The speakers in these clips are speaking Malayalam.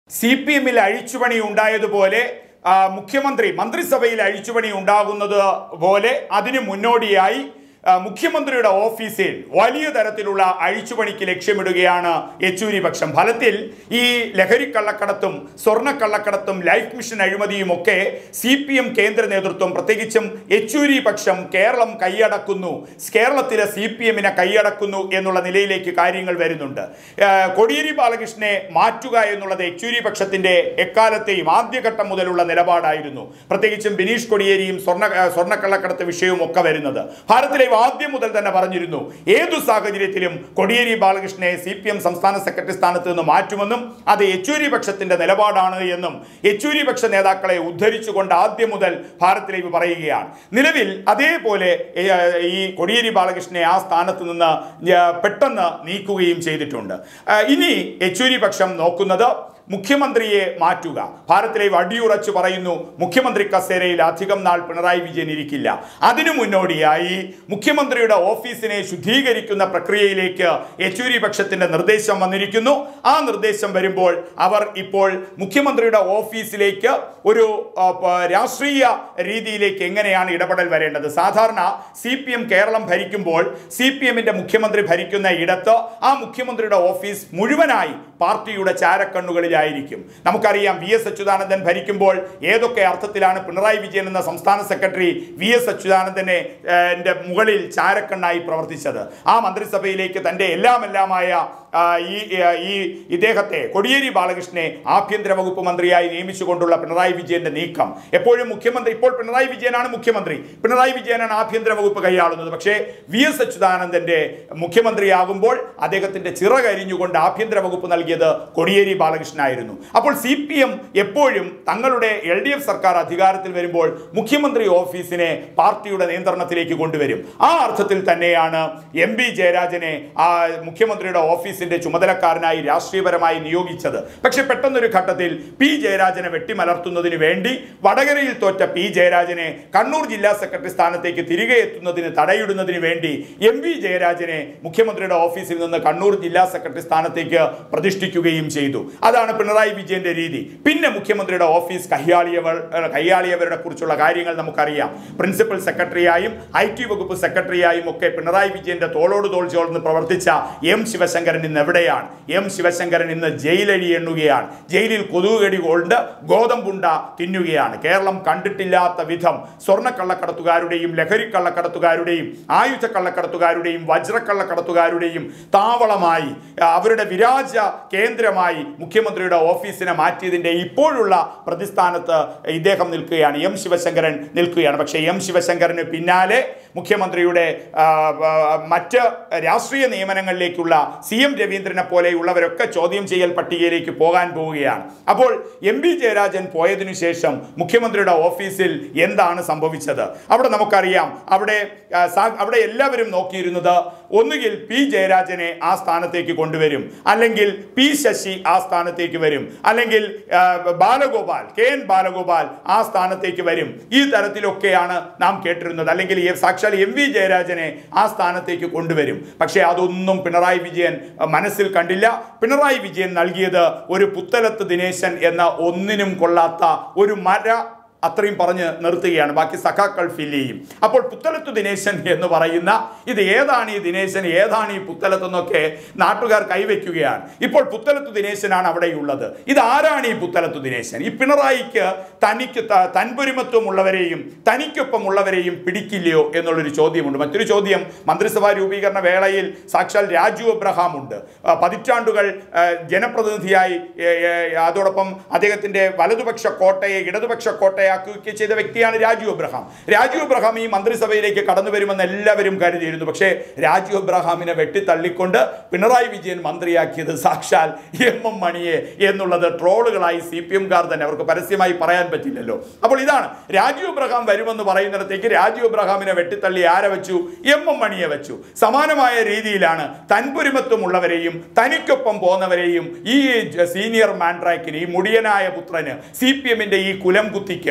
സി പി എമ്മിൽ അഴിച്ചുപണി ഉണ്ടായതുപോലെ ആ, മുഖ്യമന്ത്രി മന്ത്രിസഭയിൽ അഴിച്ചുപണി ഉണ്ടാകുന്നത് പോലെ അതിന് മുന്നോടിയായി ആ, മുഖ്യമന്ത്രിയുടെ ഓഫീസിൽ വലിയ തരത്തിലുള്ള അഴിച്ചുപണിക്ക് ലക്ഷ്യമിടുകയാണ് യെച്ചൂരി പക്ഷം ഫലത്തിൽ ഈ ലഹരി കള്ളക്കടത്തും സ്വർണ്ണ കള്ളക്കടത്തും ലൈഫ് മിഷൻ അഴിമതിയും ഒക്കെ സി പി എം കേന്ദ്ര നേതൃത്വം പ്രത്യേകിച്ചും യെച്ചൂരി പക്ഷം കേരളം കൈയടക്കുന്നു കേരളത്തിലെ സി പി എമ്മിനെ കൈയടക്കുന്നു എന്നുള്ള നിലയിലേക്ക് കാര്യങ്ങൾ വരുന്നുണ്ട് ആ, കോടിയേരി ബാലകൃഷ്ണനെ മാറ്റുക എന്നുള്ളത് യെച്ചൂരി പക്ഷത്തിന്റെ എക്കാലത്തെയും ആദ്യഘട്ടം മുതലുള്ള നിലപാടായിരുന്നു പ്രത്യേകിച്ചും ബിനീഷ് കൊടിയേരിയും സ്വർണ്ണ ആ, സ്വർണ്ണക്കള്ളക്കടത്ത് വിഷയവും ഒക്കെ വരുന്നത് ഭാരതിലെ ആദ്യം മുതൽ തന്നെ പറഞ്ഞിരുന്നു ഏതു സാഹചര്യത്തിലും കോടിയേരി ബാലകൃഷ്ണനെ സി പി എം സംസ്ഥാന സെക്രട്ടറി സ്ഥാനത്ത് നിന്ന് മാറ്റുമെന്നും അത് യെച്ചൂരി പക്ഷത്തിന്റെ നിലപാടാണ് എന്നും യെച്ചൂരി പക്ഷ നേതാക്കളെ ഉദ്ധരിച്ചുകൊണ്ട് ആദ്യം മുതൽ ഭാരത് ലൈവ് പറയുകയാണ് നിലവിൽ അതേപോലെ ഏ, ഈ കോടിയേരി ബാലകൃഷ്ണനെ ആ സ്ഥാനത്ത് നിന്ന് ഏ, പെട്ടെന്ന് നീക്കുകയും ചെയ്തിട്ടുണ്ട് ആ, ഇനി യെച്ചൂരി പക്ഷം നോക്കുന്നത് മുഖ്യമന്ത്രിയെ മാറ്റുക ഭാരത് ലൈവ് അടിയുറച്ചു പറയുന്നു മുഖ്യമന്ത്രി കസേരയിൽ അധികം നാൾ പിണറായി വിജയൻ ഇരിക്കില്ല അതിനു മുന്നോടിയായി മുഖ്യമന്ത്രിയുടെ ഓഫീസിനെ ശുദ്ധീകരിക്കുന്ന പ്രക്രിയയിലേക്ക് യെച്ചൂരി പക്ഷത്തിന്റെ നിർദ്ദേശം വന്നിരിക്കുന്നു ആ നിർദ്ദേശം വരുമ്പോൾ അവർ ഇപ്പോൾ മുഖ്യമന്ത്രിയുടെ ഓഫീസിലേക്ക് ഒരു ആ, പ- രാഷ്ട്രീയ രീതിയിലേക്ക് എങ്ങനെയാണ് ഇടപെടൽ വരേണ്ടത് സാധാരണ സി പി എം കേരളം ഭരിക്കുമ്പോൾ സി പി എമ്മിന്റെ മുഖ്യമന്ത്രി ഭരിക്കുന്ന ഇടത്ത് ആ മുഖ്യമന്ത്രിയുടെ ഓഫീസ് മുഴുവനായി പാർട്ടിയുടെ ചാരക്കണ്ണുകളിലായിരിക്കും നമുക്കറിയാം വി എസ് അച്യുതാനന്ദൻ ഭരിക്കുമ്പോൾ ഏതൊക്കെ അർത്ഥത്തിലാണ് പിണറായി വിജയൻ എന്ന സംസ്ഥാന സെക്രട്ടറി വി എസ് അച്യുതാനന്ദനെ ഏഹ്, ന്റെ മുകളിൽ ചാരക്കണ്ണായി പ്രവർത്തിച്ചത് ആ മന്ത്രിസഭയിലേക്ക് തന്റെ എല്ലാം എല്ലാമായ ആ, ഈ ഏഹ്, ഈ ഇദ്ദേഹത്തെ കൊടിയേരി ബാലകൃഷ്ണനെ ആഭ്യന്തര വകുപ്പ് മന്ത്രിയായി നിയമിച്ചുകൊണ്ടുള്ള പിണറായി വിജയന്റെ നീക്കം എപ്പോഴും മുഖ്യമന്ത്രി ഇപ്പോൾ പിണറായി വിജയനാണ് മുഖ്യമന്ത്രി പിണറായി വിജയനാണ് ആഭ്യന്തര വകുപ്പ് കൈയാളുന്നത് പക്ഷേ വി എസ് അച്യുതാനന്ദന്റെ മുഖ്യമന്ത്രിയാകുമ്പോൾ അദ്ദേഹത്തിന്റെ ചിറകരിഞ്ഞുകൊണ്ട് ആഭ്യന്തര വകുപ്പ് നൽകിയത് കോടിയേരി ബാലകൃഷ്ണനായിരുന്നു അപ്പോൾ സി പി എം എപ്പോഴും തങ്ങളുടെ എൽ ഡി എഫ് സർക്കാർ അധികാരത്തിൽ വരുമ്പോൾ മുഖ്യമന്ത്രി ഓഫീസിനെ പാർട്ടിയുടെ നിയന്ത്രണത്തിലേക്ക് കൊണ്ടുവരും ആ അർത്ഥത്തിൽ തന്നെയാണ് എം പി ജയരാജനെ ആ മുഖ്യമന്ത്രിയുടെ ഓഫീസിന്റെ ചുമതലക്കാരനായി രാഷ്ട്രീയപരമായി നിയോഗിച്ചത് പക്ഷെ പെട്ടെന്നൊരു ഘട്ടത്തിൽ പി ജയരാജനെ വെട്ടിമലർത്തുന്നതിന് വേണ്ടി വടകരയിൽ തോറ്റ പി ജയരാജനെ കണ്ണൂർ ജില്ലാ സെക്രട്ടറി സ്ഥാനത്തേക്ക് തിരികെ എത്തുന്നതിന് തടയിടുന്നതിന് വേണ്ടി എം വി ജയരാജനെ മുഖ്യമന്ത്രിയുടെ ഓഫീസിൽ നിന്ന് കണ്ണൂർ ജില്ലാ സെക്രട്ടറി സ്ഥാനത്തേക്ക് പ്രതിഷ്ഠിക്കുകയും ചെയ്തു അതാണ് പിണറായി വിജയന്റെ രീതി പിന്നെ മുഖ്യമന്ത്രിയുടെ ഓഫീസ് കയ്യാളിയവർ ഏഹ്, കയ്യാളിയവരുടെ കുറിച്ചുള്ള കാര്യങ്ങൾ നമുക്കറിയാം പ്രിൻസിപ്പൽ സെക്രട്ടറിയായും ഐ ടി വകുപ്പ് സെക്രട്ടറിയായും ഒക്കെ പിണറായി വിജയന്റെ തോളോട് തോൾ ചേർന്ന് പ്രവർത്തിച്ച എം ശിവശങ്കരൻ ഇന്ന് എവിടെയാണ് എം ശിവശങ്കരൻ ഇന്ന് ജയിലഴി എണ്ണുകയാണ് ജയിലിൽ കൊതുകുകടി കൊണ്ട് ഗോതമ്പുണ്ട തിന്നുകയാണ് കേരളം കണ്ടിട്ടില്ലാത്ത വിധം സ്വർണ്ണക്കള്ളക്കടത്തുകാരുടെയും ലഹരി കള്ളക്കടത്തുകാരുടെയും ആയുധ കള്ളക്കടത്തുകാരുടെയും വജ്രക്കള്ളക്കടത്തുകാരുടെയും താവളമായി ആ, അവരുടെ വിരാജ കേന്ദ്രമായി മുഖ്യമന്ത്രിയുടെ ഓഫീസിനെ മാറ്റിയതിന്റെ ഇപ്പോഴുള്ള പ്രതിസ്ഥാനത്ത് ഇദ്ദേഹം നിൽക്കുകയാണ് എം ശിവശങ്കരൻ നിൽക്കുകയാണ് പക്ഷേ എം ശിവശങ്കരന് പിന്നാലെ മുഖ്യമന്ത്രിയുടെ ആ, ആ, മറ്റ് രാഷ്ട്രീയ നിയമനങ്ങളിലേക്കുള്ള സി എം രവീന്ദ്രനെ പോലെയുള്ളവരൊക്കെ ചോദ്യം ചെയ്യൽ പട്ടികയിലേക്ക് പോകാൻ പോവുകയാണ് അപ്പോൾ എം പി ജയരാജൻ പോയതിനു ശേഷം മുഖ്യമന്ത്രിയുടെ ഓഫീസിൽ എന്താണ് സംഭവിച്ചത് അവിടെ നമുക്കറിയാം അവിടെ ആ, സാ- അവിടെ എല്ലാവരും നോക്കിയിരുന്നത് ഒന്നുകിൽ പി ജയരാജനെ ആ സ്ഥാനത്തേക്ക് കൊണ്ടുവരും അല്ലെങ്കിൽ പി ശശി ആ സ്ഥാനത്തേക്ക് വരും അല്ലെങ്കിൽ ആ, ബാലഗോപാൽ കെ എൻ ബാലഗോപാൽ ആ സ്ഥാനത്തേക്ക് വരും ഈ തരത്തിലൊക്കെയാണ് നാം കേട്ടിരുന്നത് അല്ലെങ്കിൽ ഈ സാക്ഷാൽ എം വി ജയരാജനെ ആ സ്ഥാനത്തേക്ക് കൊണ്ടുവരും പക്ഷേ അതൊന്നും പിണറായി വിജയൻ ആ, മനസ്സിൽ കണ്ടില്ല പിണറായി വിജയൻ നൽകിയത് ഒരു പുത്തലത്ത് ദിനേശൻ എന്ന ഒന്നിനും കൊള്ളാത്ത ഒരു മര അത്രയും പറഞ്ഞ് നിർത്തുകയാണ് ബാക്കി സഖാക്കൾ ഫിൽ ചെയ്യും അപ്പോൾ പുത്തലത്ത് ദിനേശൻ എന്ന് പറയുന്ന ഇത് ഏതാണ് ഈ ദിനേശൻ ഏതാണ് ഈ പുത്തലത്ത് എന്നൊക്കെ നാട്ടുകാർ കൈവയ്ക്കുകയാണ് ഇപ്പോൾ പുത്തലത്ത് ദിനേശനാണ് അവിടെയുള്ളത് ഇത് ആരാണ് ഈ പുത്തലത്ത് ദിനേശൻ ഈ പിണറായിക്ക് തനിക്ക് ത- തൻപൊരുമത്വമുള്ളവരെയും തനിക്കൊപ്പം ഉള്ളവരെയും പിടിക്കില്ലയോ എന്നുള്ളൊരു ചോദ്യമുണ്ട് മറ്റൊരു ചോദ്യം മന്ത്രിസഭാ രൂപീകരണ വേളയിൽ സാക്ഷാൽ രാജു എബ്രഹാം ഉണ്ട് ആ, പതിറ്റാണ്ടുകൾ ആ, ജനപ്രതിനിധിയായി ഏ, ഏ, അതോടൊപ്പം അദ്ദേഹത്തിന്റെ വലതുപക്ഷ കോട്ടയെ ഇടതുപക്ഷ കോട്ടയാക്കുകയൊക്കെ ചെയ്ത വ്യക്തിയാണ് രാജു എബ്രഹാം രാജു എബ്രഹാം ഈ മന്ത്രിസഭയിലേക്ക് കടന്നു വരുമെന്ന് എല്ലാവരും കരുതിയിരുന്നു പക്ഷേ രാജു എബ്രഹാമിനെ വെട്ടിത്തള്ളിക്കൊണ്ട് പിണറായി വിജയൻ മന്ത്രിയാക്കിയത് സാക്ഷാൽ എം എം മണിയെ എന്നുള്ളത് ട്രോളുകളായി സി പി എംകാർ തന്നെ അവർക്ക് പരസ്യമായി പറയാൻ പറ്റില്ലല്ലോ അപ്പോൾ ഇതാണ് രാജു എബ്രഹാം വരുമെന്ന് പറയുന്നിടത്തേക്ക് രാജു എബ്രഹാമിനെ വെട്ടിത്തള്ളി ആരെ വെച്ചു എം എം മണിയെ വെച്ചു സമാനമായ രീതിയിലാണ് തൻപുരിമത്വമുള്ളവരെയും തനിക്കൊപ്പം പോന്നവരെയും ഈ ജ- സീനിയർ മാൻഡ്രാക്കിന് ഈ മുടിയനായ പുത്രന് സി പി എമ്മിന്റെ ഈ കുലം കുത്തിക്ക്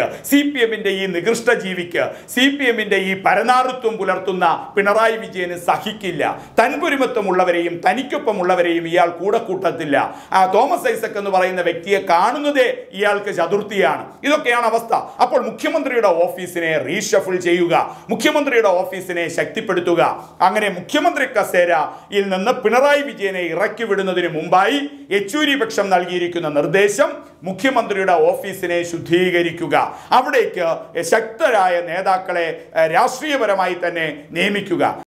സി പി എമ്മിന്റെ ഈ നികൃഷ്ട ജീവിക്ക് സി പി എമ്മിന്റെ ഈ പരനാറിത്വം പുലർത്തുന്ന പിണറായി വിജയന് സഹിക്കില്ല തൻപുരിമത്വമുള്ളവരെയും തനിക്കൊപ്പമുള്ളവരെയും ഇയാൾ കൂടെ കൂട്ടത്തില്ല ആ തോമസ് ഐസക് എന്ന് പറയുന്ന വ്യക്തിയെ കാണുന്നതേ ഇയാൾക്ക് ചതുർത്ഥിയാണ് ഇതൊക്കെയാണ് അവസ്ഥ അപ്പോൾ മുഖ്യമന്ത്രിയുടെ ഓഫീസിനെ റീഷഫിൾ ചെയ്യുക മുഖ്യമന്ത്രിയുടെ ഓഫീസിനെ ശക്തിപ്പെടുത്തുക അങ്ങനെ മുഖ്യമന്ത്രി കസേരയിൽ നിന്ന് പിണറായി വിജയനെ ഇറക്കി വിടുന്നതിന് മുമ്പായി യെച്ചൂരി പക്ഷം നൽകിയിരിക്കുന്ന നിർദ്ദേശം മുഖ്യമന്ത്രിയുടെ ഓഫീസിനെ ശുദ്ധീകരിക്കുക അവിടേക്ക് ശക്തരായ നേതാക്കളെ ഏഹ്, രാഷ്ട്രീയപരമായി തന്നെ നിയമിക്കുക